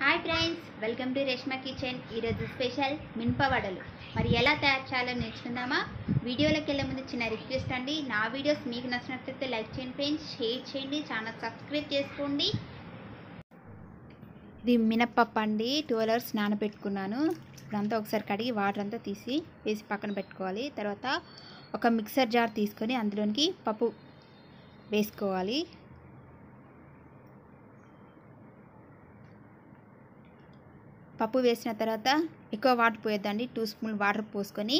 hi friends welcome to Reshma kitchen ఈరోజు special మినప వడలు మరి ఎలా తయారు చేయాలో నేర్చుకుందామా వీడియోలోకి వెళ్ళే ముందు చిన్న రిక్వెస్ట్ అండి నా వీడియోస్ మీకు నచ్చినట్లయితే లైక్ చేయండి ఫ్రెండ్స్ షేర్ చేయండి ఛానల్ సబ్స్క్రైబ్ చేసుకోండి ఇది మినప్పప్పు అండి ట్వెల్వ్ అవర్స్ నానబెట్టుకున్నాను ఇప్పుడంతా ఒకసారి కడిగి వాటర్ అంతా తీసి వేసి పక్కన పెట్టుకోవాలి తర్వాత ఒక మిక్సర్ జార్ తీసుకొని అందులోనికి పప్పు వేసుకోవాలి పప్పు వేసిన తర్వాత ఎక్కువ వాటర్ పోయొద్దండి టూ స్పూన్ వాటర్ పోసుకొని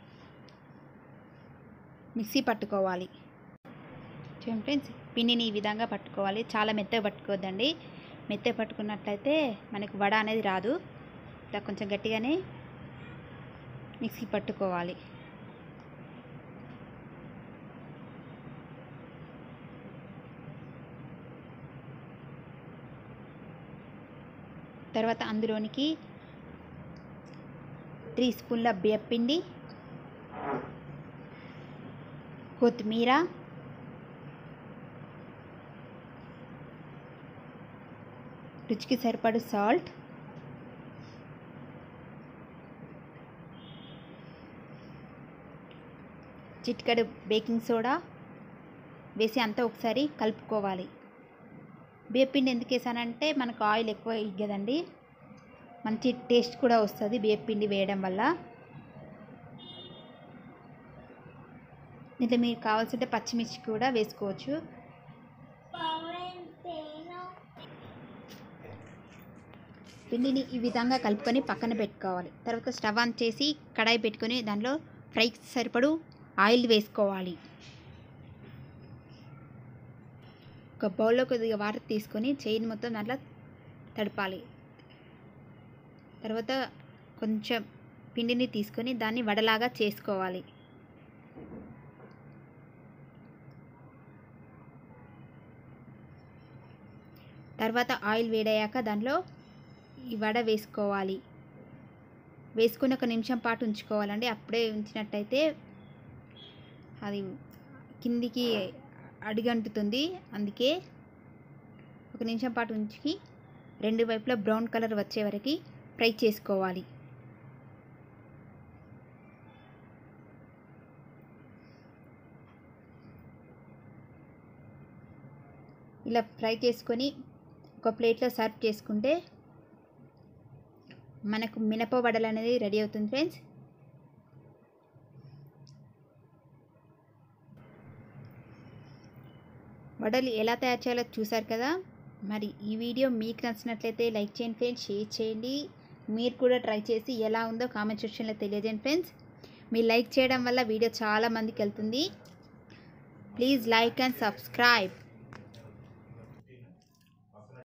మిక్సీ పట్టుకోవాలి చూడండి ఫ్రెండ్స్ పిండిని ఈ విధంగా పట్టుకోవాలి చాలా మెత్తగా పట్టుకోవద్దండి మెత్తగా పట్టుకున్నట్లయితే మనకు వడ అనేది రాదు ఇలా కొంచెం గట్టిగానే మిక్సీ పట్టుకోవాలి తర్వాత అందులోనికి త్రీ స్పూన్ల బియ్యపిండి కొత్తిమీర రుచికి సరిపడు సాల్ట్ చిటికెడు బేకింగ్ సోడా వేసి అంతా ఒకసారి కలుపుకోవాలి బియ్యపిండి ఎందుకు వేసానంటే మనకు ఆయిల్ ఎక్కువ ఇగ్గదండి మంచి టేస్ట్ కూడా వస్తుంది బియ్యపిండి వేయడం వల్ల దీంట్లో మీకు కావాల్సింటే పచ్చిమిర్చి కూడా వేసుకోవచ్చు పిండిని ఈ విధంగా కలుపుకొని పక్కన పెట్టుకోవాలి తర్వాత స్టవ్ ఆన్ చేసి కడాయి పెట్టుకొని దానిలో ఫ్రైకి సరిపడు ఆయిల్ వేసుకోవాలి ఒక బౌల్లో కొద్దిగా వాటర్ తీసుకొని చైన్ మొత్తం దాంట్లో తడపాలి తర్వాత కొంచెం పిండిని తీసుకొని దాన్ని వడలాగా చేసుకోవాలి తర్వాత ఆయిల్ వేడయ్యాక దాంట్లో ఈ వడ వేసుకోవాలి వేసుకుని ఒక నిమిషం పాటు ఉంచుకోవాలండి అప్పుడే ఉంచినట్టయితే అది కిందికి అడిగంటుతుంది అందుకే ఒక నిమిషం పాటు ఉంచి రెండు వైపులా బ్రౌన్ కలర్ వచ్చే వరకు ఫ్రై చేసుకోవాలి ఇలా ఫ్రై చేసుకొని ఒక ప్లేట్లో సర్వ్ చేసుకుంటే మనకు మినప వడలు అనేది రెడీ అవుతుంది ఫ్రెండ్స్ వడలు ఎలా తయారు చేయాలో చూసారు కదా మరి ఈ వీడియో మీకు నచ్చినట్లయితే లైక్ చేయండి ఫ్రెండ్స్ షేర్ చేయండి మీరు కూడా ట్రై చేసి ఎలా ఉందో కామెంట్ సెక్షన్లో తెలియజేయండి ఫ్రెండ్స్ మీరు లైక్ చేయడం వల్ల వీడియో చాలా మందికి వెళ్తుంది ప్లీజ్ లైక్ అండ్ సబ్స్క్రైబ్